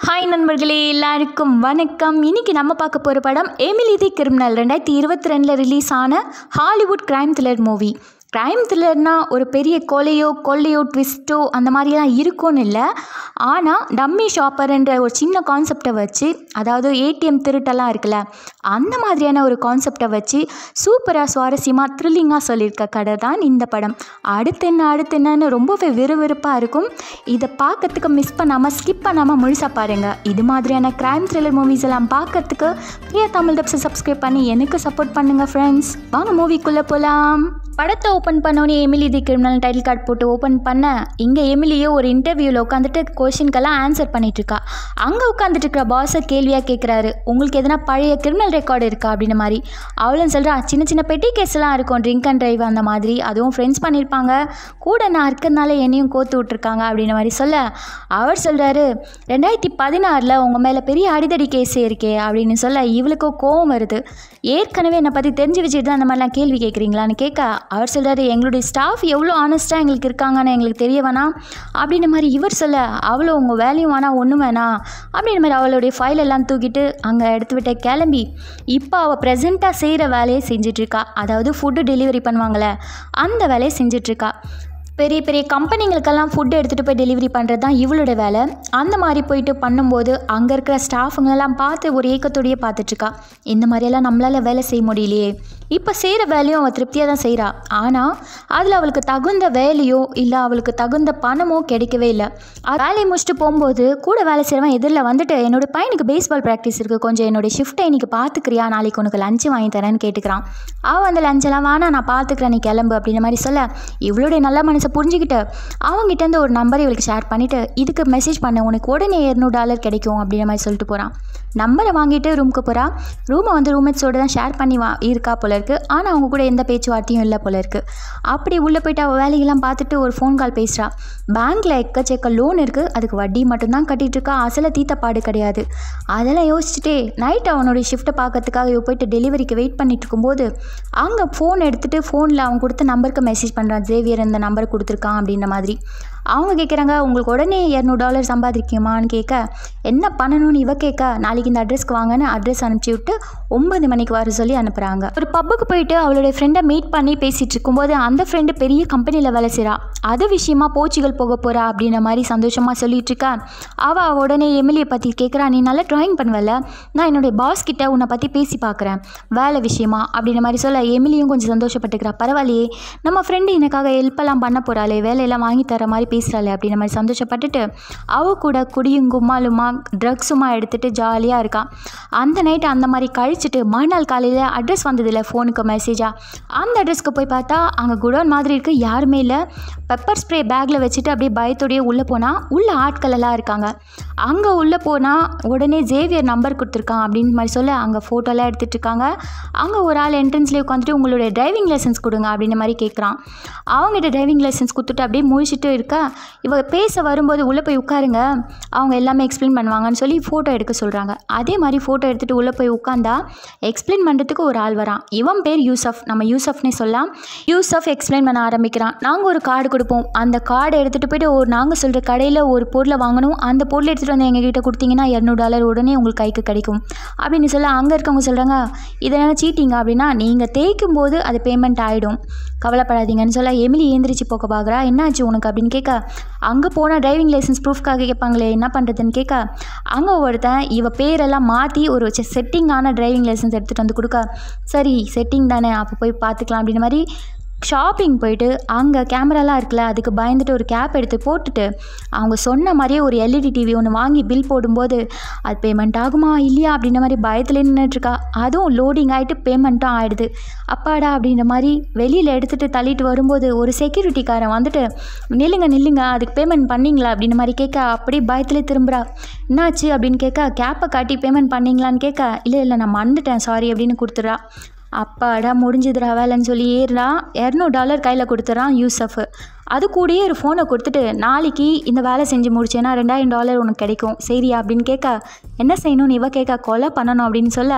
hi நண்பர்களே எல்லாருக்கும் வணக்கம் இன்னைக்கு நம்ம பார்க்க போகிற படம் எமிலி தி கிரிமினல் ரெண்டாயிரத்தி இருபத்தி ரெண்டில் ரிலீஸ் ஆன Hollywood crime thriller movie crime த்ரில்லர்னா ஒரு பெரிய கொலையோ கொள்ளையோ ட்விஸ்ட்டோ அந்த மாதிரிலாம் இருக்கும்னு இல்லை ஆனால் டம்மி ஷாப்பர்ன்ற ஒரு சின்ன கான்செப்டை வச்சு அதாவது ஏடிஎம் திருட்டெல்லாம் இருக்குல்ல அந்த மாதிரியான ஒரு கான்செப்டை வச்சு சூப்பராக சுவாரஸ்யமாக த்ரில்லிங்காக சொல்லியிருக்க கதை தான் இந்த படம் அடுத்து என்ன அடுத்து என்னன்னு ரொம்பவே விறுவிறுப்பாக இருக்கும் இதை பார்க்கறதுக்கு மிஸ் பண்ணாமல் ஸ்கிப் பண்ணாமல் முழுசாக பாருங்கள் இது மாதிரியான கிரைம் த்ரில்லர் மூவிஸ் எல்லாம் பார்க்கறதுக்கு பிரியா தமிழ் டப்ஸை சப்ஸ்கிரைப் பண்ணி எனக்கு சப்போர்ட் பண்ணுங்கள் ஃப்ரெண்ட்ஸ் வாங்க மூவிக்குள்ளே போகலாம் படத்தை ஓப்பன் பண்ணோன்னே Emily the criminal title card போட்டு ஓப்பன் பண்ண இங்கே எமிலியோ ஒரு இன்டர்வியூவில் உட்காந்துட்டு கொஷின்க்கெல்லாம் ஆன்சர் பண்ணிட்டு இருக்கா அங்கே உட்காந்துட்டு இருக்கிற பாஸை கேள்வியாக கேட்குறாரு உங்களுக்கு எதனா பழைய கிரிமினல் ரெக்கார்டு இருக்கா அப்படின்ற மாதிரி அவளும் சொல்கிறா சின்ன சின்ன பெட்டி கேஸ்லாம் இருக்கும் ட்ரிங்க் அண்ட் டிரைவ் அந்த மாதிரி அதுவும் ஃப்ரெண்ட்ஸ் பண்ணியிருப்பாங்க கூட நான் இருக்கிறதுனால என்னையும் கோத்து விட்ருக்காங்க அப்படின்ற மாதிரி சொல்ல அவர் சொல்கிறாரு ரெண்டாயிரத்தி பதினாறில் உங்கள் மேலே பெரிய அடிதடி கேஸ் இருக்கே அப்படின்னு சொல்ல இவளுக்கு கோவம் வருது ஏற்கனவே என்னை பற்றி தெரிஞ்சு வச்சுட்டு தான் அந்த மாதிரிலாம் கேள்வி கேட்குறீங்களான்னு கேட்க அவர் சொல்கிறாரு எங்களுடைய ஸ்டாஃப் எவ்வளோ ஆனஸ்ட்டாக எங்களுக்கு இருக்காங்கன்னு எங்களுக்கு தெரிய வேணாம் அப்படின்ற மாதிரி இவர் சொல்ல அவ்வளோ உங்கள் வேலையும் வேணாம் ஒன்றும் வேணாம் அப்படின்ற மாதிரி அவளுடைய ஃபைல் எல்லாம் தூக்கிட்டு அங்கே எடுத்து விட்ட கிளம்பி இப்போ அவள் ப்ரெசண்ட்டாக செய்கிற வேலையை செஞ்சிட்ருக்கா அதாவது ஃபுட்டு டெலிவரி பண்ணுவாங்களே அந்த வேலையை செஞ்சிட்ருக்கா பெரிய பெரிய கம்பெனிங்களுக்கெல்லாம் ஃபுட் எடுத்துகிட்டு போய் டெலிவரி பண்ணுறது தான் இவளோட வேலை அந்த மாதிரி போயிட்டு பண்ணும்போது அங்கே இருக்கிற ஸ்டாஃபுங்களெல்லாம் பார்த்து ஒரு ஏக்கத்தோடையே பார்த்துட்ருக்கா இந்த மாதிரியெல்லாம் நம்மளால் வேலை செய்ய முடியலையே இப்போ செய்கிற வேலையும் அவள் திருப்தியாக தான் செய்கிறா ஆனால் அதில் அவளுக்கு தகுந்த வேலையோ இல்லை அவளுக்கு தகுந்த பணமோ கிடைக்கவே இல்லை அது வேலையை முடிச்சுட்டு போகும்போது கூட வேலை செய்கிறவன் எதிரில் வந்துட்டு என்னோட பையனுக்கு பேஸ்பால் ப்ராக்டிஸ் இருக்குது கொஞ்சம் என்னோட ஷிஃப்ட்டை இன்னைக்கு பார்த்துக்கிறியா நாளைக்கு உனக்கு லஞ்சு வாங்கி தரேன்னு கேட்டுக்கிறான் அவன் அந்த லஞ்செல்லாம் வேணா நான் பார்த்துக்கிறேன் நீ கிளம்பு அப்படின்ற மாதிரி சொல்ல இவளுடைய நல்ல மனசை புரிஞ்சுக்கிட்டு அவங்ககிட்டேருந்து ஒரு நம்பரை இவளுக்கு ஷேர் பண்ணிவிட்டு இதுக்கு மெசேஜ் பண்ண உனக்கு உடனே இரநூறு டாலர் கிடைக்கும் அப்படின்ற மாதிரி சொல்லிட்டு போகிறான் நம்பரை வாங்கிட்டு ரூமுக்கு போகிறா ரூமை வந்து ரூம்மேட்ஸோடு தான் ஷேர் பண்ணி வா இருக்கா போல இருக்குது ஆனால் அவங்க கூட எந்த பேச்சுவார்த்தையும் இல்லை போல இருக்குது அப்படி உள்ளே போயிட்டு அவள் வேலையெல்லாம் பார்த்துட்டு ஒரு ஃபோன் கால் பேசுகிறா பேங்க்கில் எக்கச்சக்க லோன் இருக்குது அதுக்கு வட்டி மட்டும்தான் கட்டிகிட்டு இருக்கா அசலை தீத்தப்பாடு கிடையாது அதெல்லாம் யோசிச்சுட்டே நைட் அவனுடைய ஷிஃப்ட்டை பார்க்கறதுக்காக இவ போயிட்டு டெலிவரிக்கு வெயிட் பண்ணிட்டு இருக்கும்போது அங்கே ஃபோன் எடுத்துகிட்டு ஃபோனில் அவன் கொடுத்த நம்பருக்கு மெசேஜ் பண்ணுறான் ஜேவியர் இந்த நம்பர் கொடுத்துருக்கான் அப்படின்ற மாதிரி அவங்க கேட்குறாங்க உங்களுக்கு உடனே இரநூறு டாலர் சம்பாதிக்குமான்னு கேட்க என்ன பண்ணணும்னு இவ கேட்க நாளைக்கு இந்த அட்ரஸ்க்கு வாங்கன்னு அட்ரஸ் அனுப்பிச்சி விட்டு ஒன்பது மணிக்கு வர சொல்லி அனுப்புகிறாங்க ஒரு பப்புக்கு போயிட்டு அவளுடைய ஃப்ரெண்டை மீட் பண்ணி பேசிகிட்டு இருக்கும்போது அந்த ஃப்ரெண்டு பெரிய கம்பெனியில் வேலை செய்கிறா அது விஷயமா போர்ச்சுகல் போக போகிறா அப்படின்ற மாதிரி சந்தோஷமாக சொல்லிட்டு இருக்கா அவள் உடனே எமிலியை பற்றி கேட்குறா நீ நல்லா ட்ராயிங் பண்ணுவல நான் என்னுடைய பாஸ் கிட்ட உன்னை பற்றி பேசி பார்க்குறேன் வேலை விஷயமா அப்படின்ற மாதிரி சொல்ல எமிலியும் கொஞ்சம் சந்தோஷப்பட்டுக்கிறா பரவாயில்லையே நம்ம ஃப்ரெண்டு எனக்காக ஹெல்ப்பெல்லாம் பண்ண போகிறாளே வேலையெல்லாம் வாங்கி தர மாதிரி பேசுகிறாளே அப்படின்ற மாதிரி சந்தோஷப்பட்டுட்டு அவ கூட குடியும் கும்மாலுமா ட்ரக்ஸுமா எடுத்துகிட்டு ஜாலியாக இருக்கான் அந்த நைட்டு அந்த மாதிரி கழிச்சிட்டு மறுநாள் காலையில் அட்ரஸ் வந்ததில்ல ஃபோனுக்கு மெசேஜாக அந்த அட்ரஸ்க்கு போய் பார்த்தா அங்கே குடோன் மாதிரி இருக்குது யாருமே இல்லை பெப்பர் ஸ்ப்ரே பேக்கில் வச்சுட்டு அப்படியே பயத்தோடையே உள்ளே போனால் உள்ள ஆட்கள் எல்லாம் இருக்காங்க அங்கே உள்ளே போனால் உடனே ஜேவியர் நம்பர் கொடுத்துருக்கான் அப்படின்னு மாதிரி சொல்ல அங்கே ஃபோட்டோலாம் எடுத்துகிட்டு இருக்காங்க அங்கே ஒரு ஆள் என்ட்ரன்ஸ்லேயே உட்காந்துட்டு உங்களுடைய டிரைவிங் லைசன்ஸ் கொடுங்க அப்படின்ற மாதிரி கேட்குறான் அவங்ககிட்ட டிரைவிங் லைசன்ஸ் கொடுத்துட்டு அப்படியே முழிச்சிட்டு இருக்கா இவ பேச வரும்போது உள்ளே போய் உட்காருங்க அவங்க எல்லாமே எக்ஸ்பிளைன் பண்ணுவாங்கன்னு சொல்லி ஃபோட்டோ எடுக்க சொல்கிறாங்க அதே மாதிரி ஃபோட்டோ எடுத்துகிட்டு உள்ளே போய் உட்காந்தா எக்ஸ்பிளைன் பண்ணுறதுக்கு ஒரு ஆள் வரான் இவன் பேர் யூசஃப் நம்ம யூசஃப்னே சொல்லலாம் யூசஃப் எக்ஸ்பிளைன் பண்ண ஆரம்பிக்கிறான் நாங்கள் ஒரு கார்டு கொடுப்போம் அந்த கார்டை எடுத்துகிட்டு போயிட்டு ஒரு நாங்கள் சொல்கிற கடையில் ஒரு பொருளை வாங்கணும் அந்த பொருளை எடுத்துகிட்டு வந்து எங்ககிட்ட கொடுத்தீங்கன்னா இரநூறு டாலர் உடனே உங்களுக்கு கைக்கு கிடைக்கும் அப்படின்னு சொல்ல அங்கே இருக்கவங்க சொல்கிறாங்க இதெல்லாம் சீட்டிங்க அப்படின்னா நீங்கள் தேய்க்கும் போது அது பேமெண்ட் ஆகிடும் கவலைப்படாதீங்கன்னு சொல்ல எமிலி ஏந்திரிச்சு போக பார்க்குறா என்னாச்சு உனக்கு அப்படின்னு கேட்க அங்கே போனால் டிரைவிங் லைசன்ஸ் ப்ரூஃப்காக கேட்பாங்களே என்ன பண்ணுறதுன்னு கேட்க அங்கே ஒருத்தன் இவ பேரெல்லாம் மாற்றி ஒரு செட்டிங்கான டிரைவிங் லைசன்ஸ் எடுத்துகிட்டு வந்து கொடுக்க சரி செட்டிங் தானே அப்போ போய் பார்த்துக்கலாம் அப்படின்ற மாதிரி ஷாப்பிங் போயிட்டு அங்கே கேமராலாம் இருக்குல்ல அதுக்கு பயந்துட்டு ஒரு கேப் எடுத்து போட்டுட்டு அவங்க சொன்ன மாதிரியே ஒரு எல்இடி டிவி ஒன்று வாங்கி பில் போடும்போது அது பேமெண்ட் ஆகுமா இல்லையா அப்படின்ற மாதிரி பயத்தில் நின்றுட்டுருக்கா அதுவும் லோடிங் ஆகிட்டு பேமெண்ட்டும் ஆகிடுது அப்பாடா அப்படின்ற மாதிரி வெளியில் எடுத்துகிட்டு தள்ளிட்டு வரும்போது ஒரு செக்யூரிட்டிக்காரன் வந்துட்டு நில்லுங்க நில்லுங்க அதுக்கு பேமெண்ட் பண்ணீங்களா அப்படின்ற மாதிரி கேட்க அப்படியே பயத்திலே திரும்புகிறா என்னாச்சு அப்படின்னு கேட்க கேப்பை காட்டி பேமெண்ட் பண்ணீங்களான்னு கேட்க இல்லை இல்லை நான் மறந்துட்டேன் சாரி அப்படின்னு கொடுத்துட்றா அப்பாடா முடிஞ்சுதுடா வேலைன்னு சொல்லி ஏறுறான் இரநூறு டாலர் கையில் கொடுத்துறான் யூசஃப் அது கூடயே ஒரு ஃபோனை கொடுத்துட்டு நாளைக்கு இந்த வேலை செஞ்சு முடிச்சேன்னா ரெண்டாயிரம் டாலர் உனக்கு கிடைக்கும் சரியா அப்படின்னு கேட்க என்ன செய்யணும்னு இவ கேட்க கொலை பண்ணணும் அப்படின்னு சொல்ல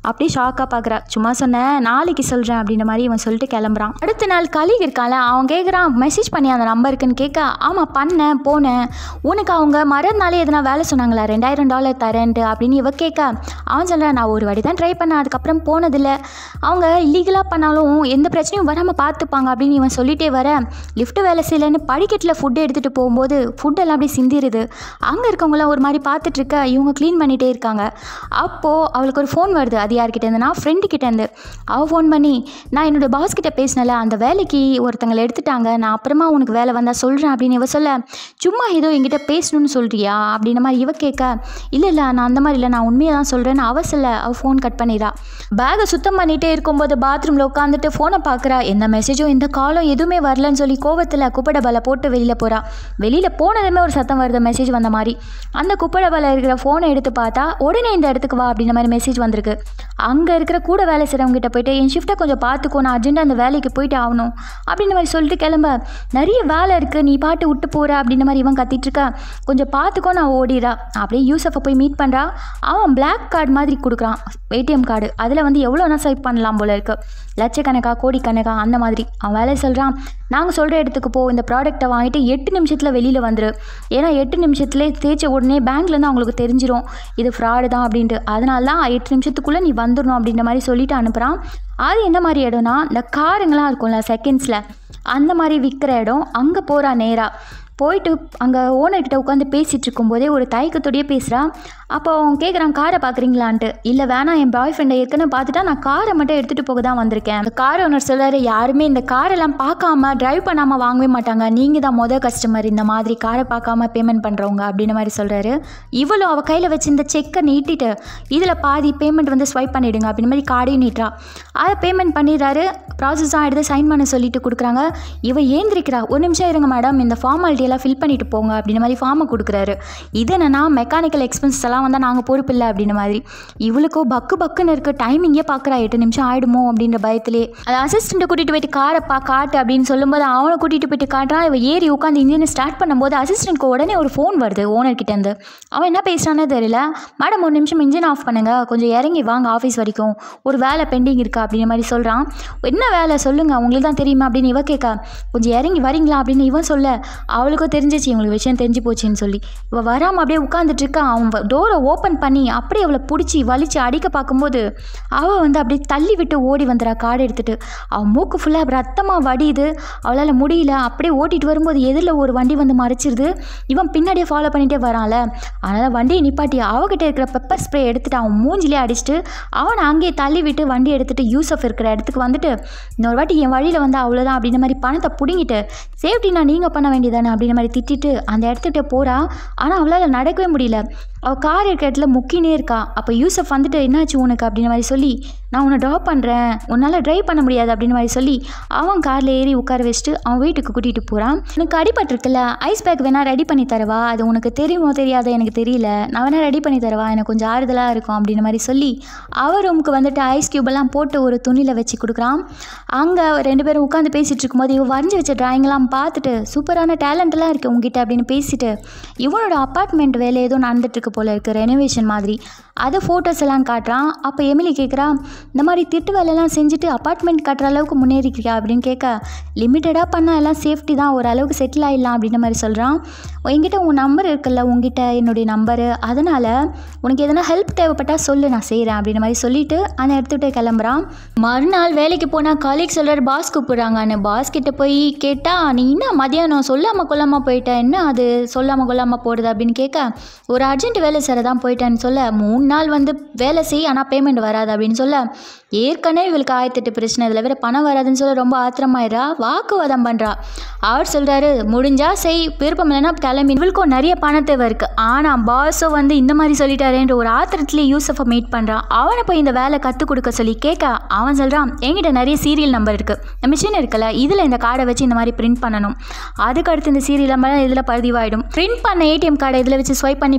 அப்படியே ஷாக்காக பார்க்குறா சும்மா சொன்னேன் நாளைக்கு சொல்கிறேன் அப்படின்ற மாதிரி இவன் சொல்லிட்டு கிளம்புறான் அடுத்த நாள் கலீக் இருக்கான்ல அவன் கேட்குறான் மெசேஜ் பண்ணி அந்த நம்பருக்குன்னு கேட்க ஆமாம் பண்ணேன் போனேன் உனக்கு அவங்க மறுநாளே எதனா வேலை சொன்னாங்களா ரெண்டாயிரம் டாலர் தரேன்ட்டு அப்படின்னு இவ கேட்க அவன் சொல்கிறான் நான் ஒரு வாட்டி தான் ட்ரை பண்ணேன் அதுக்கப்புறம் போனதில்லை அவங்க இல்லீகலாக பண்ணாலும் எந்த பிரச்சனையும் வராமல் பார்த்துப்பாங்க அப்படின்னு இவன் சொல்லிட்டே வர லிஃப்ட் வேலை செய்யலைன்னு படிக்கட்டில் ஃபுட்டு எடுத்துகிட்டு போகும்போது ஃபுட்டெல்லாம் அப்படியே சிந்திருது அங்கே இருக்கவங்களாம் ஒரு மாதிரி பார்த்துட்டு இருக்க இவங்க க்ளீன் பண்ணிகிட்டே இருக்காங்க அப்போது அவளுக்கு ஒரு ஃபோன் வருது அது யார்கிட்ட இருந்துன்னா ஃப்ரெண்டு கிட்டேருந்து அவள் ஃபோன் பண்ணி நான் என்னோடய பாஸ் கிட்ட பேசினல அந்த வேலைக்கு ஒருத்தங்களை எடுத்துட்டாங்க நான் அப்புறமா உனக்கு வேலை வந்தால் சொல்கிறேன் அப்படின்னு இவ சொல்ல சும்மா ஏதோ என்கிட்ட பேசணும்னு சொல்கிறியா அப்படின்ற மாதிரி இவ கேட்க இல்லை இல்லை நான் அந்த மாதிரி இல்லை நான் உண்மையை தான் சொல்கிறேன்னு அவ சொல்ல அவள் ஃபோன் கட் பண்ணிடுறா பேகை சுத்தம் பண்ணிகிட்டே இருக்கும்போது பாத்ரூமில் உட்காந்துட்டு ஃபோனை பார்க்குறா எந்த மெசேஜும் எந்த காலும் எதுவுமே வரலன்னு சொல்லி கோவத்தில் குப்பை டப்பால போட்டு வெளியில் போகிறா வெளியில் போனதுமே ஒரு சத்தம் வருது மெசேஜ் வந்த மாதிரி அந்த குப்பை டப்பால இருக்கிற ஃபோனை எடுத்து பார்த்தா உடனே இந்த இடத்துக்கு வா அப்படின்ற மாதிரி மெசேஜ் வந்திருக்கு அங்கே இருக்கிற கூட வேலை செய்கிறவங்க கிட்ட போயிட்டு என் ஷிஃப்ட்டை கொஞ்சம் பார்த்துக்கோ நான் அர்ஜென்ட்டாக அந்த வேலைக்கு போயிட்டு ஆகணும் அப்படின்ற மாதிரி சொல்லிட்டு கிளம்ப நிறைய வேலை இருக்குது நீ பாட்டு விட்டு போகிற அப்படின்ற மாதிரி இவன் கத்திட்டு இருக்கா கொஞ்சம் பார்த்துக்கோ நான் ஓடிடா அப்படியே யூசஃபை போய் மீட் பண்ணுறா அவன் பிளாக் கார்டு மாதிரி கொடுக்குறான் ஏடிஎம் கார்டு அதில் வந்து எவ்வளோனா ஸ்வைப் பண்ணலாம் போல இருக்கு லட்சக்கணக்கா கோடிக்கணக்கா அந்த மாதிரி அவன் வேலையை சொல்கிறான் நாங்கள் சொல்கிற இடத்துக்கு போ இந்த ப்ராடக்ட்டை வாங்கிட்டு எட்டு நிமிஷத்தில் வெளியில் வந்துரு ஏன்னா எட்டு நிமிஷத்துலேயே தேய்ச்ச உடனே பேங்க்லேருந்து அவங்களுக்கு தெரிஞ்சிரும் இது ஃப்ராடு தான் அப்படின்ட்டு அதனால தான் எட்டு நிமிஷத்துக்குள்ளே நீ வந்துடணும் அப்படின்ற மாதிரி சொல்லிட்டு அனுப்புகிறான் அது என்ன மாதிரி இடம்னா இந்த காருங்களாம் இருக்கும்ல செகண்ட்ஸில் அந்த மாதிரி விற்கிற இடம் அங்கே போகிறா நேராக போயிட்டு அங்கே ஓனர்கிட்ட உட்காந்து பேசிகிட்டு இருக்கும்போதே ஒரு தயக்கத்தோடயே பேசுகிறா அப்போ அவன் கேட்குறான் காரை பார்க்குறீங்களான்ட்டு இல்லை வேணாம் என் பாய் ஃப்ரெண்டை ஏற்கனவே பார்த்துட்டா நான் காரை மட்டும் எடுத்துகிட்டு போக தான் வந்திருக்கேன் அந்த கார் ஓனர் சொல்கிறாரு யாருமே இந்த காரெல்லாம் பார்க்காம டிரைவ் பண்ணாமல் வாங்கவே மாட்டாங்க நீங்கள் தான் மொதல் கஸ்டமர் இந்த மாதிரி காரை பார்க்காம பேமெண்ட் பண்ணுறவங்க அப்படின்ற மாதிரி சொல்கிறாரு இவளும் அவள் கையில் வச்சு இந்த செக்கை நீட்டிட்டு இதில் பாதி பேமெண்ட் வந்து ஸ்வைப் பண்ணிவிடுங்க அப்படின்ற மாதிரி கார்டையும் நீட்டுறா அதை பேமெண்ட் பண்ணிடுறாரு ப்ராசஸாக எடுத்து சைன் பண்ண சொல்லிட்டு கொடுக்குறாங்க இவ ஏந்திரிக்கிறா ஒரு நிமிஷம் இருங்க மேடம் இந்த ஃபார்மாலிட்டி எல்லாம் ஃபில் பண்ணிட்டு போங்க அப்படின்ற மாதிரி ஃபார்மை கொடுக்குறாரு இது என்னன்னா மெக்கானிக்கல் எக்ஸ்பென்சஸ் எல்லாம் வந்தால் நாங்கள் பொறுப்பில்லை அப்படின்ற மாதிரி இவளுக்கோ பக்கு பக்குன்னு இருக்கு டைமிங்கே பார்க்குறா எட்டு நிமிஷம் ஆயிடுமோ அப்படின்ற பயத்திலே அது அசிஸ்டண்ட்டை கூட்டிகிட்டு போயிட்டு காரை பா காட்டு அப்படின்னு சொல்லும்போது அவனை கூட்டிகிட்டு போயிட்டு காட்டுறான் இவ ஏறி உட்காந்து இன்ஜினை ஸ்டார்ட் பண்ணும்போது அசிஸ்டண்ட்க்கு உடனே ஒரு ஃபோன் வருது ஓனர்கிட்டேருந்து அவன் என்ன பேசுகிறானே தெரியல மேடம் ஒரு நிமிஷம் இன்ஜின் ஆஃப் பண்ணுங்க கொஞ்சம் இறங்கி வாங்க ஆஃபீஸ் வரைக்கும் ஒரு வேலை பெண்டிங் இருக்கா அப்படின்ற மாதிரி சொல்கிறான் என்ன வேலை சொல்லுங்கள் உங்களுக்கு தான் தெரியுமா அப்படின்னு இவ கேட்க கொஞ்சம் இறங்கி வரீங்களா அப்படின்னு இவன் சொல்ல அவளுக்கும் தெரிஞ்சிச்சு இவங்களுக்கு விஷயம் தெரிஞ்சு போச்சுன்னு சொல்லி இவ வராமல் அப்படியே உட்காந்துட்டு இருக்கா அவன் டோரை ஓப்பன் பண்ணி அப்படியே அவளை பிடிச்சி வலிச்சு அடிக்க பார்க்கும்போது அவள் வந்து அப்படியே தள்ளி விட்டு ஓடி வந்துடா கார்டு எடுத்துட்டு அவன் மூக்கு ஃபுல்லாக ரத்தமாக வடியுது அவளால் முடியல அப்படியே ஓட்டிட்டு வரும்போது எதிரில் ஒரு வண்டி வந்து மறைச்சிருது இவன் பின்னாடியே ஃபாலோ பண்ணிகிட்டே வரான்ல அதனால் வண்டியை நிப்பாட்டி அவகிட்ட இருக்கிற பெப்பர் ஸ்ப்ரே எடுத்துட்டு அவன் மூஞ்சிலே அடிச்சுட்டு அவனை அங்கேயே தள்ளி விட்டு வண்டி எடுத்துட்டு யூசஃப் இருக்கிற இடத்துக்கு வந்துட்டு இன்னொரு வாட்டி என் வழியில் வந்து அவ்வளோதான் அப்படின்ற மாதிரி பணத்தை பிடுங்கிட்டு சேஃப்டினா நீங்கள் பண்ண வேண்டியதானே அப்படின்ற மாதிரி திட்டிட்டு அந்த இடத்துக்கிட்ட போகிறா ஆனால் அவளால் நடக்கவே முடியல அவள் கார் இருக்கிற இடத்துல முக்கினே இருக்கா அப்போ யூசஃப் வந்துட்டு என்னாச்சு உனக்கு அப்படின்ற மாதிரி சொல்லி நான் உன்னை ட்ராப் பண்ணுறேன் உன்னால் ட்ரைவ் பண்ண முடியாது அப்படின்ற மாதிரி சொல்லி அவன் காரில் ஏறி உட்கார வச்சுட்டு அவன் வீட்டுக்கு கூட்டிகிட்டு போகிறான் உனக்கு அடிபட்டிருக்குல்ல ஐஸ் பேக் வேணால் ரெடி பண்ணி தரவா அது உனக்கு தெரியுமோ தெரியாதோ எனக்கு தெரியல நான் வேணால் ரெடி பண்ணி தரவா எனக்கு கொஞ்சம் ஆறுதலாக இருக்கும் அப்படின்ற மாதிரி சொல்லி அவ ரூமுக்கு வந்துட்டு ஐஸ் கியூபெல்லாம் போட்டு ஒரு துணியில் வச்சு கொடுக்குறான் அங்கே ரெண்டு பேரும் உட்காந்து பேசிகிட்டு இருக்கும்போது இவன் வரைஞ்சி வச்ச டிராயிங்லாம் பார்த்துட்டு சூப்பரான டேலண்ட்லாம் இருக்குது உங்ககிட்ட அப்படின்னு பேசிட்டு இவனோட அப்பார்ட்மெண்ட் வேலை ஏதோ நடந்துட்டுருக்கு போல இருக்குது ரெனோவேஷன் மாதிரி அதை ஃபோட்டோஸ் எல்லாம் காட்டுறான் அப்போ எமிலி கேட்குறா இந்த மாதிரி திட்டு வேலையெல்லாம் செஞ்சுட்டு அப்பார்ட்மெண்ட் கட்டுற அளவுக்கு முன்னேறிக்கிறியா அப்படின்னு கேட்க லிமிட்டடாக பண்ணால் எல்லாம் சேஃப்டி தான் ஓரளவுக்கு செட்டில் ஆகிடலாம் அப்படின்ற மாதிரி சொல்கிறான் என்கிட்ட உன் நம்பர் இருக்குல்ல உங்ககிட்ட என்னுடைய நம்பரு அதனால் உனக்கு எதனா ஹெல்ப் தேவைப்பட்டால் சொல்லு நான் செய்கிறேன் அப்படின்ற மாதிரி சொல்லிட்டு அந்த எடுத்துகிட்டு கிளம்புறான் மறுநாள் வேலைக்கு போனால் காலேஜ் சொல்கிறார் பாஸ் கூப்பிட்றாங்கன்னு பாஸ் கிட்ட போய் கேட்டால் நீ என்ன மதியானம் சொல்லாமல் கொல்லாமல் போயிட்ட என்ன அது சொல்லாமல் கொல்லாமல் போடுது அப்படின்னு கேட்க ஒரு அர்ஜென்ட் வேலை சார் தான் போயிட்டேன்னு சொல்ல மூணு நாள் வந்து வேலை செய் ஆனால் பேமெண்ட் வராது அப்படின்னு சொல்ல ஏற்கனவே இவளுக்கு ஆயிரத்தெட்டு பிரச்சனை இதில் வேற பணம் வராதுன்னு சொல்ல ரொம்ப ஆத்திரமாயிரா வாக்குவாதம் பண்ணுறா அவர் சொல்கிறாரு முடிஞ்சா செய் விருப்பம் இல்லைன்னா கிளம்பி இவளுக்கும் நிறைய பண தேவை இருக்குது ஆனால் பாஸோ வந்து இந்த மாதிரி சொல்லிட்டாரேன்ற ஒரு ஆத்திரத்துலேயே யூசஃபை மீட் பண்ணுறான் அவனை போய் இந்த வேலை கற்றுக் கொடுக்க சொல்லி கேட்க அவன் சொல்கிறான் என்கிட்ட நிறைய சீரியல் நம்பர் இருக்குது மிஷின் இருக்குல்ல இதில் இந்த கார்டை வச்சு இந்த மாதிரி பிரிண்ட் பண்ணணும் அதுக்கு அடுத்து இந்த சீரியல் நம்பர் இதில் பதிவாயிடும் பிரிண்ட் பண்ண ஏடிஎம் கார்டை இதில் வச்சு ஸ்வைப் பண்ணி பார்த்தா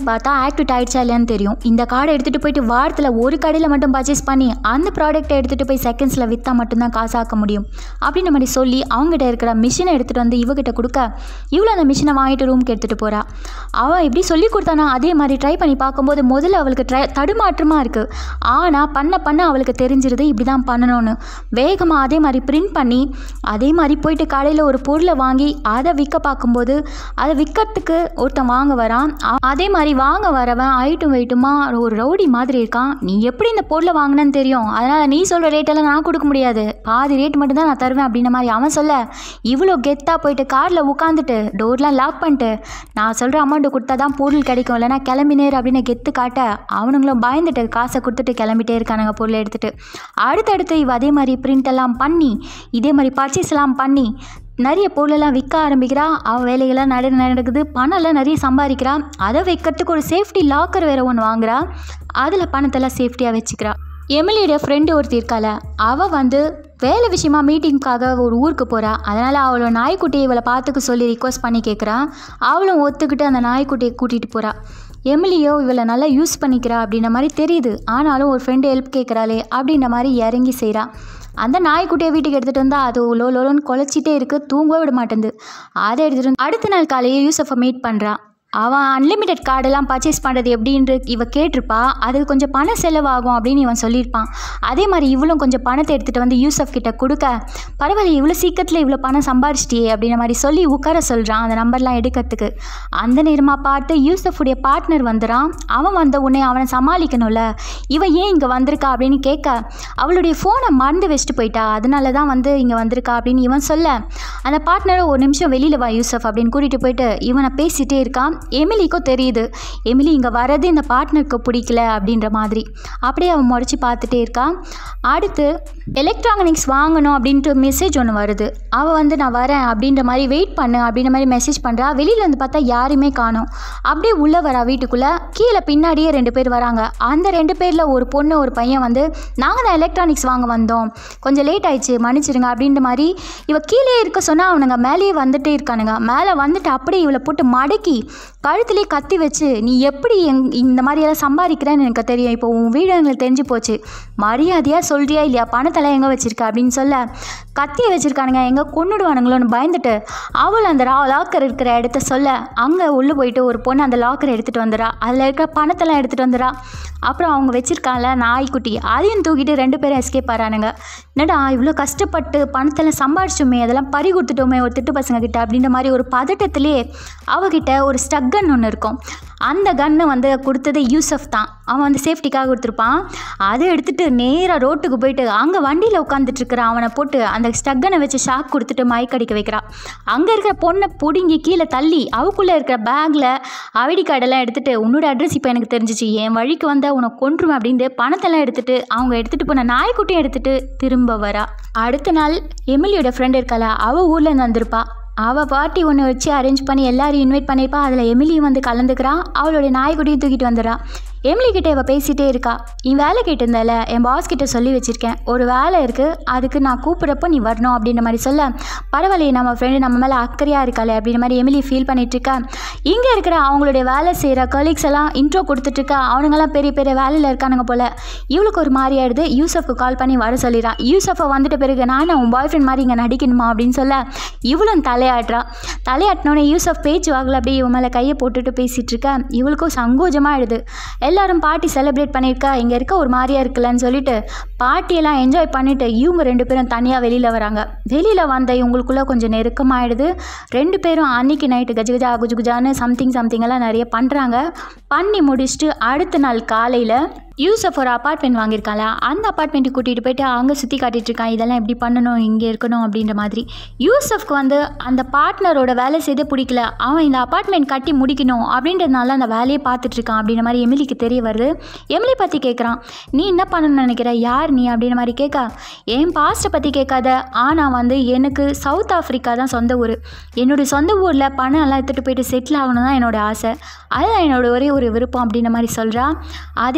ஆக்டிவேட் ஆயிடுச்சா இல்லையான்னு தெரியும் இந்த கார்டை எடுத்துகிட்டு போயிட்டு வாரத்தில் ஒரு கடையில் மட்டும் பர்ச்சேஸ் பண்ணி அந்த ப்ராடக்ட்டை எடுத்துகிட்டு போய் செகண்ட்ஸில் விற்றா மட்டும்தான் காசாக்க முடியும் அப்படின்ற மாதிரி சொல்லி அவங்ககிட்ட இருக்கிற மிஷினை எடுத்துகிட்டு வந்து இவகிட்ட கொடுக்க இவ்வளோ அந்த மிஷினை வாங்கிட்டு ரூம்க்கு எடுத்துகிட்டு போகிறா அவள் எப்படி சொல்லி கொடுத்தானா அதே மாதிரி ட்ரை பண்ணி பார்க்கும்போது முதல்ல அவளுக்கு ட்ரை தடுமாற்றமாக இருக்குது ஆனால் பண்ண பண்ண அவளுக்கு தெரிஞ்சிருது இப்படி தான் பண்ணணும்னு வேகமாக அதே மாதிரி பிரிண்ட் பண்ணி அதே மாதிரி போயிட்டு கடையில் ஒரு பொருளை வாங்கி அதை விற்க பார்க்கும்போது அதை விற்கிறதுக்கு ஒருத்தன் வாங்க வரான் அ- அதே மாதிரி வாங்க வரவன் ஐட்டும் வெயிட்டுமா ஒரு ரவுடி மாதிரி இருக்கான் நீ எப்படி இந்த பொருளை வாங்கினேன்னு தெரியும் அதனால் நீ சொல்கிற ரேட்டெல்லாம் நான் கொடுக்க முடியாது பாதி ரேட் மட்டும் தான் நான் தருவேன் அப்படின்ற மாதிரி அவன் சொல்ல இவ்வளோ கெத்தாக போயிட்டு காரில் உட்காந்துட்டு டோர்லாம் லாக் பண்ணிட்டு நான் சொல்கிற அமௌண்ட்டு கொடுத்தா தான் பொருள் கிடைக்கும் இல்லைனா கிளம்பினேர் அப்படின்னு கெத்து காட்ட அவனுங்களும் பயந்துட்டு காசை கொடுத்துட்டு கிளம்பிட்டே இருக்கானுங்க பொருளை எடுத்துகிட்டு அடுத்தடுத்து இவ அதே மாதிரி பிரிண்ட் எல்லாம் பண்ணி இதே மாதிரி பர்ச்சேஸ் எல்லாம் பண்ணி நிறைய பொருளெல்லாம் விற்க ஆரம்பிக்கிறா அவள் வேலைகள்லாம் நட நடக்குது பணம்லாம் நிறைய சம்பாதிக்கிறா அதை வைக்கிறதுக்கு ஒரு சேஃப்டி லாக்கர் வேறு ஒன்று வாங்குறா அதில் பணத்தெல்லாம் சேஃப்டியாக வச்சுக்கிறா எமிலியோட ஃப்ரெண்டு ஒருத்தி இருக்கால அவள் வந்து வேலை விஷயமா மீட்டிங்க்காக ஒரு ஊருக்கு போகிறா அதனால் அவளோட நாய்க்குட்டியை இவளை பார்த்துக்க சொல்லி ரிக்வஸ்ட் பண்ணி கேட்குறா அவளும் ஒத்துக்கிட்டு அந்த நாய்க்குட்டியை கூட்டிகிட்டு போகிறா எமிலியோ இவளை நல்லா யூஸ் பண்ணிக்கிறா அப்படின்ற மாதிரி தெரியுது ஆனாலும் ஒரு ஃப்ரெண்டு ஹெல்ப் கேட்குறாளே அப்படின்ற மாதிரி இறங்கி செய்கிறா அந்த நாய்க்குட்டியை வீட்டுக்கு எடுத்துகிட்டு வந்தால் அது லோ லோலோன்னு குலைச்சிட்டே இருக்குது தூங்கவே விட மாட்டேங்குது அதை எடுத்துகிட்டு வந்து அடுத்த நாள் காலையே யூசஃபை மீட் பண்ணுறா அவன் அன்லிமிட்டெட் கார்டெல்லாம் பர்ச்சேஸ் பண்ணுறது எப்படின்னு இவ கேட்டிருப்பா அதுக்கு கொஞ்சம் பணம் செலவாகும் அப்படின்னு இவன் சொல்லியிருப்பான் அதே மாதிரி இவளும் கொஞ்சம் பணத்தை எடுத்துகிட்டு வந்து யூசஃப் கிட்ட கொடுக்க பரவாயில்ல இவ்வளோ சீக்கிரத்தில் இவ்வளோ பணம் சம்பாரிச்சிட்டியே அப்படின்ற மாதிரி சொல்லி உட்கார சொல்கிறான் அந்த நம்பர்லாம் எடுக்கிறதுக்கு அந்த நேரமாக பார்த்து யூசஃபுடைய பார்ட்னர் வந்துடான் அவன் வந்த உடனே அவனை சமாளிக்கணும்ல இவ ஏன் இங்கே வந்திருக்கா அப்படின்னு கேட்க அவளுடைய ஃபோனை மறந்து வச்சுட்டு போயிட்டா அதனால தான் வந்து இங்கே வந்திருக்கா அப்படின்னு இவன் சொல்ல அந்த பார்ட்னரை ஒரு நிமிஷம் வெளியில் வா யூசஃப் அப்படின்னு கூட்டிகிட்டு போயிட்டு இவனை பேசிகிட்டே இருக்கான் எமிலிக்கும் தெரியுது எமிலி இங்கே வர்றது இந்த பார்ட்னருக்கு பிடிக்கல அப்படின்ற மாதிரி அப்படியே அவன் முறைச்சி பார்த்துட்டே இருக்கான் அடுத்து எலக்ட்ரானிக்ஸ் வாங்கணும் அப்படின்ட்டு மெசேஜ் ஒன்று வருது அவள் வந்து நான் வரேன் அப்படின்ற மாதிரி வெயிட் பண்ணு அப்படின்ற மாதிரி மெசேஜ் பண்ணுறா வெளியில் வந்து பார்த்தா யாருமே காணோம் அப்படியே உள்ளே வரா வீட்டுக்குள்ளே கீழே பின்னாடியே ரெண்டு பேர் வராங்க அந்த ரெண்டு பேரில் ஒரு பொண்ணு ஒரு பையன் வந்து நாங்கள் தான் எலக்ட்ரானிக்ஸ் வாங்க வந்தோம் கொஞ்சம் லேட் ஆயிடுச்சு மன்னிச்சிடுங்க அப்படின்ற மாதிரி இவ கீழே இருக்க சொன்னால் அவனுங்க மேலேயே வந்துட்டே இருக்கானுங்க மேலே வந்துட்டு அப்படியே இவளை போட்டு மடக்கி கழுத்துலேயே கத்தி வச்சு நீ எப்படி எங் இந்த மாதிரியெல்லாம் சம்பாதிக்கிறேன்னு எனக்கு தெரியும் இப்போ உன் வீடு எங்களுக்கு தெரிஞ்சு போச்சு மரியாதையாக சொல்றியா இல்லையா பணத்தெல்லாம் எங்கே வச்சிருக்க அப்படின்னு சொல்ல கத்தியை வச்சிருக்கானுங்க எங்கே கொன்னுடுவானுங்களோன்னு பயந்துட்டு அவள் அந்த ரா லாக்கர் இருக்கிற இடத்த சொல்ல அங்கே உள்ளே போயிட்டு ஒரு பொண்ணு அந்த லாக்கரை எடுத்துகிட்டு வந்துடா அதில் இருக்கிற பணத்தெல்லாம் எடுத்துகிட்டு வந்துடா அப்புறம் அவங்க வச்சிருக்காங்கள நாய்க்குட்டி அதையும் தூக்கிட்டு ரெண்டு பேரும் எஸ்கேப் ஆறானுங்க என்னடா இவ்வளோ கஷ்டப்பட்டு பணத்தெல்லாம் சம்பாரிச்சோமே அதெல்லாம் பறி கொடுத்துட்டோமே ஒரு திட்டு பசங்க கிட்ட அப்படின்ற மாதிரி ஒரு பதட்டத்திலே அவகிட்ட ஒரு ஸ்டக் கன் ஒன்று இருக்கும் அந்த கன்னை வந்து கொடுத்தது யூசஃப் தான் அவன் வந்து சேஃப்டிக்காக கொடுத்துருப்பான் அதை எடுத்துட்டு நேராக ரோட்டுக்கு போயிட்டு அங்கே வண்டியில் உட்காந்துட்டு இருக்கிற அவனை போட்டு அந்த ஸ்டக்கனை வச்சு ஷாக் கொடுத்துட்டு மயக்கடிக்க வைக்கிறான் அங்கே இருக்கிற பொண்ணை பிடுங்கி கீழே தள்ளி அவக்குள்ளே இருக்கிற பேக்கில் ஐடி கார்டெல்லாம் எடுத்துட்டு உன்னோட அட்ரஸ் இப்போ எனக்கு தெரிஞ்சிச்சு என் வழிக்கு வந்தால் உனக்கு கொன்றுவேன் அப்படின்ட்டு பணத்தெல்லாம் எடுத்துட்டு அவங்க எடுத்துகிட்டு போன நாய்க்குட்டியும் எடுத்துட்டு திரும்ப வரா அடுத்த நாள் எமிலியோட ஃப்ரெண்ட் இருக்காளா அவள் ஊர்லேருந்து வந்திருப்பா அவள் பார்ட்டி ஒன்று வச்சு அரேஞ்ச் பண்ணி எல்லாரையும் இன்வைட் பண்ணியிருப்பா அதில் எமிலியும் வந்து கலந்துக்கிறான் அவளுடைய நாய்க்குட்டியும் தூக்கிட்டு வந்துடுறா எமிலி கிட்ட இவ பேசிகிட்டே இருக்கா நீ வேலை கேட்டிருந்தல என் பாஸ் கிட்ட சொல்லி வச்சுருக்கேன் ஒரு வேலை இருக்குது அதுக்கு நான் கூப்பிட்றப்போ நீ வரணும் அப்படின்ற மாதிரி சொல்ல பரவாயில்லையே நம்ம ஃப்ரெண்டு நம்ம மேலே அக்கறையாக இருக்காளே அப்படின்ற மாதிரி எமிலி ஃபீல் பண்ணிகிட்ருக்கா இங்கே இருக்கிற அவங்களுடைய வேலை செய்கிற கலீக்ஸ் எல்லாம் இன்ட்ரோ கொடுத்துட்ருக்கா அவனுங்கெல்லாம் பெரிய பெரிய வேலையில் இருக்கானுங்க போல் இவளுக்கு ஒரு மாதிரி ஆயிடுது யூசஃப்க்கு கால் பண்ணி வர சொல்லிடுறான் யூசஃபை வந்துட்ட பிறகு நான் உன் பாய் ஃப்ரெண்ட் மாதிரி இங்கே நடிக்கணுமா அப்படின்னு சொல்ல இவளும் தலையாட்டுறா தலையாட்டினோடனே யூசஃப் பேச்சு வாகல அப்படியே இவன் மேலே கையை போட்டுட்டு பேசிகிட்டு இருக்கா இவளுக்கும் சங்கோஜமாகிடுது எல்லாரும் பார்ட்டி செலிப்ரேட் பண்ணியிருக்கா இங்கே இருக்க ஒரு மாதிரியா இருக்குல்லன்னு சொல்லிட்டு பார்ட்டியெல்லாம் என்ஜாய் பண்ணிட்டு இவங்க ரெண்டு பேரும் தனியாக வெளியில் வராங்க வெளியில் வந்த இவங்களுக்குள்ளே கொஞ்சம் நெருக்கமாயிடுது ரெண்டு பேரும் அன்னைக்கு நைட்டு கஜ கஜா குஜு குஜான்னு சம்திங் சம்திங் எல்லாம் நிறைய பண்ணுறாங்க பண்ணி முடிச்சுட்டு அடுத்த நாள் காலையில் யூசஃப் ஒரு அப்பார்ட்மெண்ட் வாங்கியிருக்கால அந்த அப்பார்ட்மெண்ட்டுக்கு கூட்டிகிட்டு போயிட்டு அங்கே சுற்றி காட்டிட்டு இருக்கான் இதெல்லாம் எப்படி பண்ணணும் இங்கே இருக்கணும் அப்படின்ற மாதிரி யூசஃப்க்கு வந்து அந்த பார்ட்னரோட வேலை செய்தே பிடிக்கல அவன் இந்த அப்பார்ட்மெண்ட் கட்டி முடிக்கணும் அப்படின்றதுனால அந்த வேலையை பார்த்துட்டு இருக்கான் அப்படின்ற மாதிரி எமிலிக்கு தெரிய வருது எமிலி பற்றி கேட்குறான் நீ என்ன பண்ணணும்னு நினைக்கிற யார் நீ அப்படின்ற மாதிரி கேட்க என் பாஸ்ட்டை பற்றி கேட்காத ஆனால் வந்து எனக்கு சவுத் ஆஃப்ரிக்கா தான் சொந்த ஊர் என்னோடய சொந்த ஊரில் பணம் எல்லாம் எடுத்துகிட்டு போயிட்டு செட்டில் ஆகணும் தான் என்னோட ஆசை அதுதான் என்னோட ஒரே ஒரு விருப்பம் அப்படின்ற மாதிரி சொல்கிறா அதே மாதிரி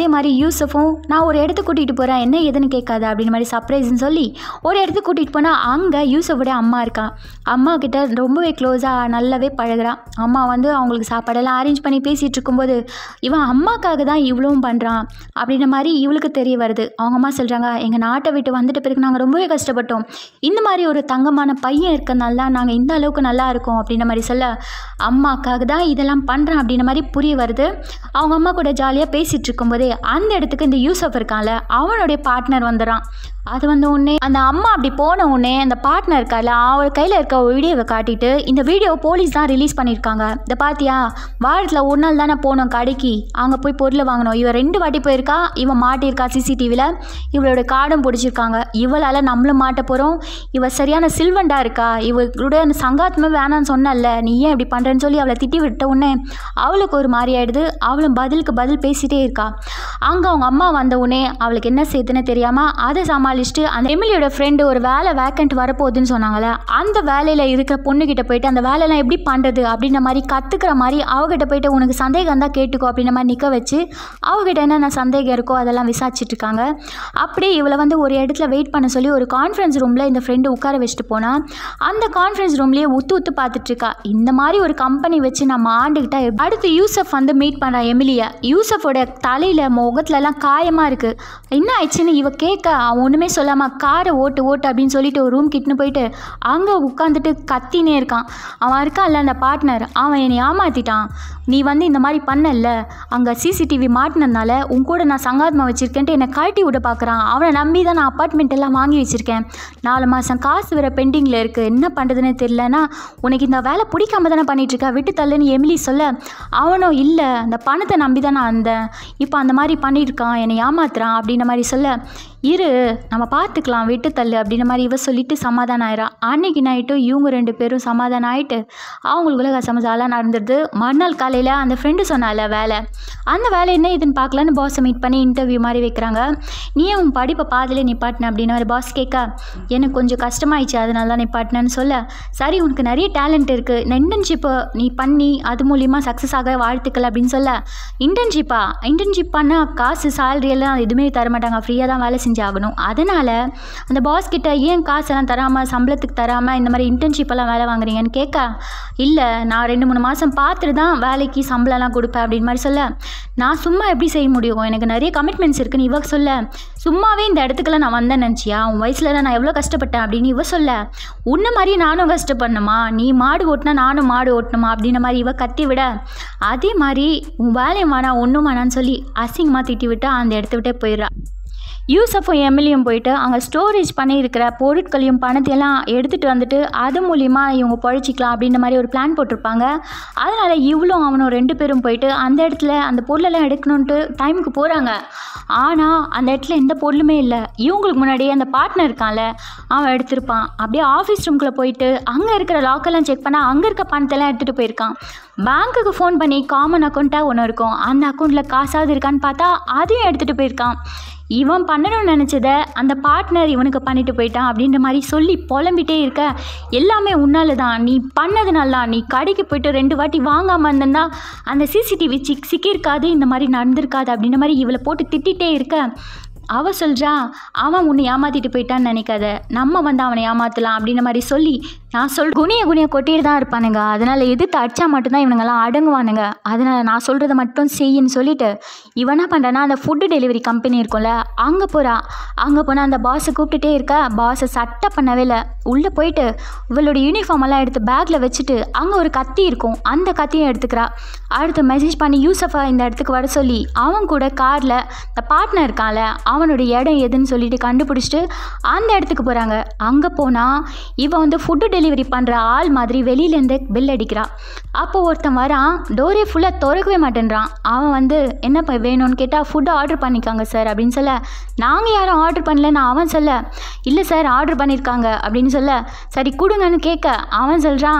யூசஃபும் நான் ஒரு இடத்துக்கு கூட்டிகிட்டு போகிறேன் என்ன ஏதுன்னு கேட்காத அப்படின்னு மாதிரி சர்ப்ரைஸ்னு சொல்லி ஒரு இடத்துக்கு கூட்டிகிட்டு போனால் அங்கே யூசஃபோட அம்மா இருக்கா அம்மா கிட்ட ரொம்பவே க்ளோஸாக நல்லாவே பழகுறான் அம்மா வந்து அவங்களுக்கு சாப்பாடெல்லாம் அரேஞ்ச் பண்ணி பேசிகிட்டு இருக்கும்போது இவன் அம்மாக்காக தான் இவ்வளவும் பண்ணுறான் அப்படின்ற மாதிரி இவளுக்கு தெரிய வருது அவங்க அம்மா சொல்கிறாங்க எங்கள் நாட்டை விட்டு வந்துட்ட பிறகு நாங்கள் ரொம்பவே கஷ்டப்பட்டோம் இந்த மாதிரி ஒரு தங்கமான பையன் இருக்கனால தான் நாங்கள் இந்த அளவுக்கு நல்லா இருக்கோம் அப்படின்ற மாதிரி சொல்ல அம்மாக்காக தான் இதெல்லாம் பண்ணுறேன் அப்படின்ற மாதிரி புரிய வருது அவங்க அம்மா கூட ஜாலியாக பேசிகிட்டு இருக்கும்போதே அந்த இடத்துக்கு இந்த யூசப் இருக்கான்ல அவனுடைய பார்ட்னர் வந்துடுறான் அது வந்த உடனே அந்த அம்மா அப்படி போன உடனே அந்த பார்ட்னர் இருக்கால அவர் கையில் இருக்க ஒரு வீடியோவை காட்டிட்டு இந்த வீடியோ போலீஸ் தான் ரிலீஸ் பண்ணியிருக்காங்க இதை பார்த்தியா வாரத்தில் ஒரு நாள் தானே போனோம் கடைக்கு அங்கே போய் பொருளை வாங்கினோம் இவன் ரெண்டு வாட்டி போயிருக்கா இவன் மாட்டியிருக்கா சிசிடிவியில் இவளோட கார்டும் பிடிச்சிருக்காங்க இவளால் நம்மளும் மாட்ட போகிறோம் இவ சரியான சில்வண்டா இருக்கா இவளுடைய அந்த சங்காத்மே வேணான்னு சொன்னல நீ ஏன் இப்படி பண்ணுறேன்னு சொல்லி அவளை திட்டி விட்ட உடனே அவளுக்கு ஒரு மாதிரி ஆயிடுது அவளும் பதிலுக்கு பதில் பேசிட்டே இருக்கா அங்கே அவங்க அம்மா வந்த உடனே அவளுக்கு என்ன செய்யுதுன்னு தெரியாமல் அதை சமாளிச்சுட்டு அந்த எமிலியோட ஃப்ரெண்டு ஒரு வேலை வேக்கண்ட் வரப்போகுதுன்னு சொன்னாங்களே அந்த வேலையில் இருக்கிற பொண்ணுக்கிட்ட போயிட்டு அந்த வேலையெல்லாம் எப்படி பண்ணுறது அப்படின்ற மாதிரி கற்றுக்கிற மாதிரி அவகிட்ட போயிட்டு உனக்கு சந்தேகம் தான் கேட்டுக்கோ அப்படின்ற மாதிரி நிற்க வச்சு அவகிட்ட என்னென்ன சந்தேகம் இருக்கோ அதெல்லாம் விசாரிச்சுட்டு இருக்காங்க அப்படியே இவளை வந்து ஒரு இடத்துல வெயிட் பண்ண சொல்லி ஒரு கான்ஃபரன்ஸ் ரூமில் இந்த ஃப்ரெண்டு உட்கார வச்சுட்டு போனால் அந்த கான்ஃபரன்ஸ் ரூம்லேயே உத்து உத்து பார்த்துட்டு இருக்கா இந்த மாதிரி ஒரு கம்பெனி வச்சு நம்ம ஆண்டுக்கிட்டா எப்படி- அடுத்து யூசப் வந்து மீட் பண்ணுறா எமிலியா யூசஃபோட தலையில் முகத்துலலாம் காயமாக இருக்குது என்ன ஆயிடுச்சுன்னு இவ கேட்க அவன் ஒன்றுமே சொல்லாமல் காரை ஓட்டு ஓட்டு அப்படின்னு சொல்லிட்டு ஒரு ரூம் கிட்டுன்னு போயிட்டு அங்கே உட்காந்துட்டு கத்தினே இருக்கான் அவன் இருக்கான்ல அந்த பார்ட்னர் அவன் என்னை ஏமாத்திட்டான் நீ வந்து இந்த மாதிரி பண்ணல அங்கே சிசிடிவி மாட்டினதுனால உன் கூட நான் சங்காத்மா வச்சுருக்கேன்ட்டு என்னை கழட்டி விட பார்க்குறான் அவனை நம்பி தான் நான் அப்பார்ட்மெண்ட் எல்லாம் வாங்கி வச்சுருக்கேன் நாலு மாதம் காசு வேறு பெண்டிங்கில் இருக்குது என்ன பண்ணுறதுன்னு தெரியலனா உனக்கு இந்த வேலை பிடிக்காம தானே பண்ணிட்டு இருக்க விட்டு தள்ளுன்னு எமிலி சொல்ல அவனும் இல்லை அந்த பணத்தை நம்பி தான் நான் வந்தேன் இப்போ அந்த மாதிரி பண்ணியிருக்கான் என்னை ஏமாத்துறான் அப்படின்ற மாதிரி சொல்ல இரு நம்ம பார்த்துக்கலாம் விட்டு தள்ளு அப்படின்ற மாதிரி இவ சொல்லிட்டு சமாதானம் ஆயிரா அன்னைக்கு நைட்டும் இவங்க ரெண்டு பேரும் சமாதானம் ஆயிட்டு அவங்களுக்குள்ள கசமசாலாம் நடந்துடுது மறுநாள் காலையில் அந்த ஃப்ரெண்டு சொன்னால வேலை அந்த வேலை என்ன இதுன்னு பார்க்கலான்னு பாஸை மீட் பண்ணி இன்டர்வியூ மாதிரி வைக்கிறாங்க நீ உன் படிப்பை பாதிலே நிப்பாட்டின அப்படின்னு ஒரு பாஸ் கேட்க எனக்கு கொஞ்சம் கஷ்டமாயிடுச்சு அதனால தான் நிப்பாட்டினேன்னு சொல்ல சரி உனக்கு நிறைய டேலண்ட் இருக்குது இந்த இன்டர்ன்ஷிப்பை நீ பண்ணி அது மூலிமா சக்ஸஸ் ஆக வாழ்த்துக்கள் அப்படின்னு சொல்ல இன்டர்ன்ஷிப்பா இன்டர்ன்ஷிப் பண்ணால் காசு salary எல்லாம் எதுவுமே தர மாட்டாங்க ஃப்ரீயாக தான் வேலை செஞ்சாகணும் அதனால் அந்த பாஸ் கிட்ட ஏன் காசெல்லாம் தராமல் சம்பளத்துக்கு தராமல் இந்த மாதிரி இன்டர்ன்ஷிப் எல்லாம் வேலை வாங்குறீங்கன்னு கேட்க இல்லை நான் ரெண்டு மூணு மாதம் பார்த்துட்டு தான் வேலைக்கு சம்பளம்லாம் கொடுப்பேன் அப்படின்னு மாதிரி சொல்ல நான் சும்மா எப்படி செய்ய முடியும் எனக்கு நிறைய கமிட்மெண்ட்ஸ் இருக்குன்னு இவ சொல்ல சும்மாவே இந்த இடத்துக்குலாம் நான் வந்தேன் நினச்சியா உன் வயசில் நான் எவ்வளோ கஷ்டப்பட்டேன் அப்படின்னு இவ சொல்ல உன்ன மாதிரி நானும் கஷ்டப்படணுமா நீ மாடு ஓட்டினா நானும் மாடு ஓட்டணுமா அப்படின்ற மாதிரி இவ கத்தி விட அதே மாதிரி உன் வேலையும் வேணாம் ஒன்றும் வேணான்னு சொல்லி அசிங்கமாக திட்டி விட்டு அந்த இடத்த விட்டே போயிடுறா யூசஃபும் எம்எல்ஏயும் போயிட்டு அங்கே ஸ்டோரேஜ் பண்ணியிருக்கிற பொருட்களையும் பணத்தையெல்லாம் எடுத்துகிட்டு வந்துட்டு அது மூலிமா இவங்க பழிச்சிக்கலாம் அப்படின்ற மாதிரி ஒரு பிளான் போட்டிருப்பாங்க அதனால் இவளும் அவனும் ரெண்டு பேரும் போயிட்டு அந்த இடத்துல அந்த பொருளெல்லாம் எடுக்கணுன்ட்டு டைமுக்கு போகிறாங்க ஆனால் அந்த இடத்துல எந்த பொருளுமே இல்லை இவங்களுக்கு முன்னாடியே அந்த பார்ட்னர் இருக்கான்ல அவன் எடுத்திருப்பான் அப்படியே ஆஃபீஸ் ரூம்குள்ளே போயிட்டு அங்கே இருக்கிற லாக்கெல்லாம் செக் பண்ணால் அங்கே இருக்க பணத்தெல்லாம் எடுத்துகிட்டு போயிருக்கான் பேங்க்குக்கு ஃபோன் பண்ணி காமன் அக்கௌண்ட்டாக ஒன்று இருக்கும் அந்த அக்கௌண்ட்டில் காசாவது இருக்கான்னு பார்த்தா அதையும் எடுத்துகிட்டு போயிருக்கான் இவன் பண்ணணும்னு நினச்சத அந்த பார்ட்னர் இவனுக்கு பண்ணிட்டு போயிட்டான் அப்படின்ற மாதிரி சொல்லி புலம்பிட்டே இருக்க எல்லாமே உன்னால தான் நீ பண்ணது நல்லா நீ கடைக்கு போயிட்டு ரெண்டு வாட்டி வாங்காமல் இருந்திருந்தா அந்த சிசிடிவி சிக் சிக்கியிருக்காது இந்த மாதிரி நடந்திருக்காது அப்படின்ற மாதிரி இவளை போட்டு திட்டிகிட்டே இருக்க அவ சொல்கிறா அவன் உன்னை ஏமாத்திட்டு போயிட்டான்னு நினைக்காத நம்ம வந்து அவனை ஏமாற்றலாம் அப்படின்ற மாதிரி சொல்லி நான் சொல் குனிய குனிய கொட்டிட்டு தான் இருப்பானுங்க அதனால் எதிர்த்து அடிச்சா மட்டும்தான் இவனுங்கெல்லாம் அடங்குவானுங்க அதனால் நான் சொல்கிறத மட்டும் செய்யின்னு சொல்லிட்டு இவன் என்ன பண்ணுறான்னா அந்த ஃபுட்டு டெலிவரி கம்பெனி இருக்கும்ல அங்கே போகிறா அங்கே போனால் அந்த பாஸை கூப்பிட்டுட்டே இருக்க பாஸை சட்டை பண்ணவே இல்லை உள்ளே போயிட்டு இவளோட யூனிஃபார்ம் எல்லாம் எடுத்து பேக்கில் வச்சுட்டு அங்கே ஒரு கத்தி இருக்கும் அந்த கத்தியும் எடுத்துக்கிறா அடுத்து மெசேஜ் பண்ணி யூசஃபை இந்த இடத்துக்கு வர சொல்லி அவன் கூட காரில் இந்த பார்ட்னர் இருக்கான்ல அவனோட இடம் எதுன்னு சொல்லிட்டு கண்டுபிடிச்சிட்டு அந்த இடத்துக்கு போகிறாங்க அங்கே போனால் இவன் வந்து ஃபுட்டு டெலிவரி பண்ணுற ஆள் மாதிரி வெளியிலேருந்து பெல் அடிக்கிறா அப்போ ஒருத்தன் வரான் டோரே ஃபுல்லாக திறக்கவே மாட்டேன்றான் அவன் வந்து என்னப்பா வேணும்னு கேட்டால் ஃபுட்டு ஆர்டர் பண்ணிக்காங்க சார் அப்படின்னு சொல்ல நாங்கள் யாரும் ஆர்டர் பண்ணலன்னு அவன் சொல்ல இல்லை சார் ஆர்டர் பண்ணியிருக்காங்க அப்படின்னு சொல்ல சரி கொடுங்கன்னு கேட்க அவன் சொல்கிறான்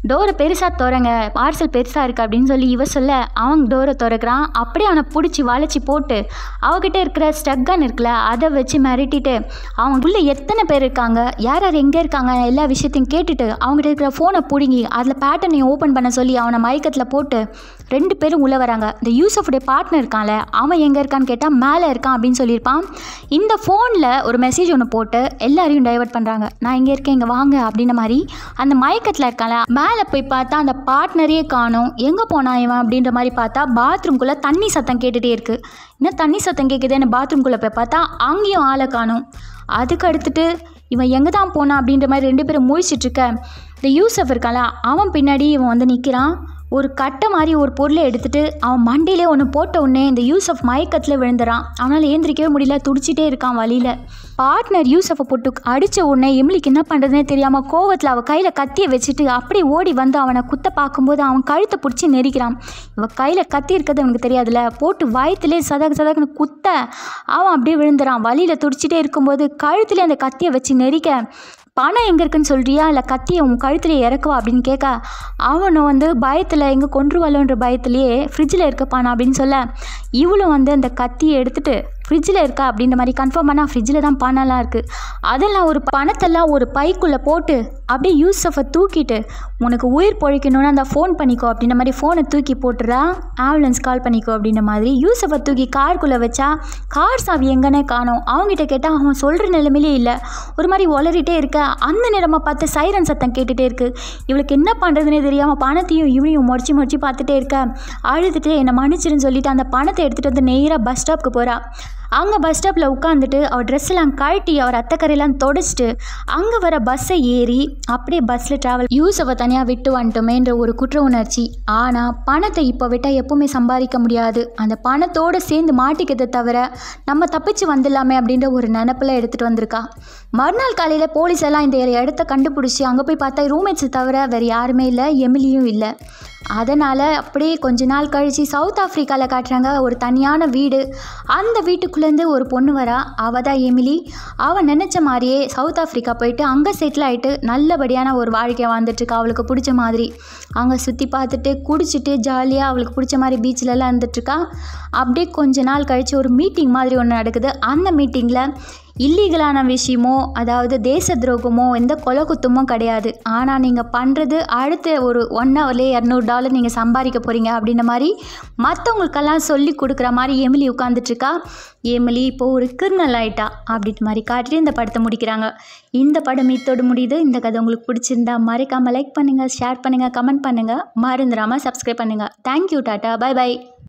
டோரை பெருசாக திறங்க பார்சல் பெருசாக இருக்குது அப்படின்னு சொல்லி இவ சொல்ல அவன் டோரை திறக்கிறான் அப்படியே அவனை பிடிச்சி வளைச்சி போட்டு அவகிட்ட இருக்கிற ஸ்டக்கன் இருக்குல்ல அதை வச்சு மிரட்டிட்டு அவங்க உள்ள எத்தனை பேர் இருக்காங்க யார் யார் எங்கே இருக்காங்க எல்லா விஷயத்தையும் கேட்டுட்டு அவங்ககிட்ட இருக்கிற ஃபோனை பிடுங்கி அதில் பேட்டர்னை ஓப்பன் பண்ண சொல்லி அவனை மயக்கத்தில் போட்டு ரெண்டு பேரும் உள்ளே வராங்க இந்த யூசஃபுடைய பார்ட்னர் இருக்கான்ல அவன் எங்கே இருக்கான்னு கேட்டால் மேலே இருக்கான் அப்படின்னு சொல்லியிருப்பான் இந்த ஃபோனில் ஒரு மெசேஜ் ஒன்று போட்டு எல்லாரையும் டைவர்ட் பண்ணுறாங்க நான் இங்கே இருக்கேன் இங்கே வாங்க அப்படின்ற மாதிரி அந்த மயக்கத்தில் இருக்கான்ல மேலே போய் பார்த்தா அந்த பார்ட்னரே காணும் எங்கே போனான் இவன் அப்படின்ற மாதிரி பார்த்தா பாத்ரூம்குள்ளே தண்ணி சத்தம் கேட்டுகிட்டே இருக்குது என்ன தண்ணி சத்தம் கேட்குதுன்னு பாத்ரூம்குள்ளே போய் பார்த்தா அங்கேயும் ஆளை காணும் அதுக்கு அடுத்துட்டு இவன் எங்கே தான் போனான் அப்படின்ற மாதிரி ரெண்டு பேரும் முழிச்சிட்டு இருக்க இந்த யூசஃப் இருக்கான்ல அவன் பின்னாடி இவன் வந்து நிற்கிறான் ஒரு கட்டை மாதிரி ஒரு பொருளை எடுத்துட்டு அவன் மண்டையிலே ஒன்று போட்ட உடனே இந்த யூசஃப் மயக்கத்தில் விழுந்துறான் அவனால் ஏந்திரிக்கவே முடியல துடிச்சிட்டே இருக்கான் வழியில் பார்ட்னர் யூசஃபை போட்டு அடித்த உடனே எமிலிக்கு என்ன பண்ணுறதுனே தெரியாமல் கோவத்தில் அவள் கையில் கத்தியை வச்சுட்டு அப்படியே ஓடி வந்து அவனை குத்த பார்க்கும்போது அவன் கழுத்தை பிடிச்சி நெரிக்கிறான் இவன் கையில் கத்தி இருக்கிறது அவனுக்கு தெரியாதுல்ல போட்டு வயத்திலே சதக்கு சதக்குன்னு குத்த அவன் அப்படியே விழுந்துறான் வழியில் துடிச்சிட்டே இருக்கும்போது கழுத்துலேயே அந்த கத்தியை வச்சு நெரிக்க பணம் எங்கே இருக்குன்னு சொல்கிறியா இல்லை கத்தியை உன் கழுத்தில் இறக்குவா அப்படின்னு கேட்க அவனும் வந்து பயத்தில் எங்கே கொன்றுவாளோன்ற பயத்திலேயே ஃப்ரிட்ஜில் இருக்க பணம் அப்படின்னு சொல்ல இவளும் வந்து அந்த கத்தியை எடுத்துட்டு ஃப்ரிட்ஜில் இருக்கா அப்படின்ற மாதிரி கன்ஃபார்ம் பண்ணால் ஃப்ரிட்ஜில் தான் பணம்லாம் இருக்குது அதெல்லாம் ஒரு பணத்தெல்லாம் ஒரு பைக்குள்ளே போட்டு அப்படியே யூசஃபை தூக்கிட்டு உனக்கு உயிர் பொழைக்கணும்னு அந்த ஃபோன் பண்ணிக்கோ அப்படின்ற மாதிரி ஃபோனை தூக்கி போட்டுறா ஆம்புலன்ஸ் கால் பண்ணிக்கோ அப்படின்ற மாதிரி யூசஃபை தூக்கி காருக்குள்ளே வச்சா கார் சாவி எங்கன்னே காணோம் அவங்ககிட்ட கேட்டால் அவன் சொல்கிற நிலைமையிலே இல்லை ஒரு மாதிரி உளறிட்டே இருக்க அந்த நேரமாக பார்த்து சைரன் சத்தம் கேட்டுகிட்டே இருக்கு இவளுக்கு என்ன பண்ணுறதுனே தெரியாமல் பணத்தையும் இவனையும் முறைச்சி முறைச்சி பார்த்துட்டே இருக்க அழுதுட்டு என்னை மன்னிச்சிருன்னு சொல்லிட்டு அந்த பணத்தை எடுத்துகிட்டு வந்து நேராக பஸ் ஸ்டாப்புக்கு போகிறா அங்கே பஸ் ஸ்டாப்பில் உட்காந்துட்டு அவள் ட்ரெஸ் எல்லாம் கழட்டி அவர் அத்தக்கரையெல்லாம் தொடச்சிட்டு அங்கே வர பஸ்ஸை ஏறி அப்படியே பஸ்ஸில் ட்ராவல் யூஸவை தனியாக விட்டு வந்துட்டோமேன்ற ஒரு குற்ற உணர்ச்சி ஆனால் பணத்தை இப்போ விட்டால் எப்பவுமே சம்பாதிக்க முடியாது அந்த பணத்தோடு சேர்ந்து மாட்டிக்கிறதை தவிர நம்ம தப்பிச்சு வந்துடலாமே அப்படின்ற ஒரு நினப்பில் எடுத்துகிட்டு வந்திருக்கா மறுநாள் காலையில் போலீஸ் எல்லாம் இந்த இடத்த கண்டுபிடிச்சி அங்கே போய் பார்த்தா ரூம்மேட்ஸை தவிர வேறு யாருமே இல்லை எமிலியும் இல்லை அதனால் அப்படியே கொஞ்ச நாள் கழித்து சவுத் ஆஃப்ரிக்காவில் காட்டுறாங்க ஒரு தனியான வீடு அந்த வீட்டுக்குள்ளேருந்து ஒரு பொண்ணு வரா அவள் தான் எமிலி அவள் நினச்ச மாதிரியே சவுத் ஆஃப்ரிக்கா போயிட்டு அங்கே செட்டில் ஆகிட்டு நல்லபடியான ஒரு வாழ்க்கையை வாழ்ந்துட்டுருக்கா அவளுக்கு பிடிச்ச மாதிரி அங்கே சுற்றி பார்த்துட்டு குடிச்சிட்டு ஜாலியாக அவளுக்கு பிடிச்ச மாதிரி பீச்சிலலாம் இருந்துட்டுருக்கா அப்படியே கொஞ்ச நாள் கழித்து ஒரு மீட்டிங் மாதிரி ஒன்று நடக்குது அந்த மீட்டிங்கில் இல்லீகலான விஷயமோ அதாவது தேச துரோகமோ எந்த கொலை குத்தமோ கிடையாது ஆனால் நீங்கள் பண்ணுறது அடுத்த ஒரு ஒன் ஹவர்லேயே இரநூறு டாலர் நீங்கள் சம்பாதிக்க போகிறீங்க அப்படின்ற மாதிரி மற்றவங்களுக்கெல்லாம் சொல்லி கொடுக்குற மாதிரி எமிலி உட்காந்துட்ருக்கா எமிலி இப்போ ஒரு கிரிமினல் ஆயிட்டா அப்படின்ற மாதிரி காட்டிட்டு இந்த படத்தை முடிக்கிறாங்க இந்த படம் இத்தோடு முடியுது இந்த கதை உங்களுக்கு பிடிச்சிருந்தா மறக்காமல் லைக் பண்ணுங்கள் ஷேர் பண்ணுங்கள் கமெண்ட் பண்ணுங்கள் மறந்துடாமல் சப்ஸ்கிரைப் பண்ணுங்கள் தேங்க்யூ டாட்டா பை பை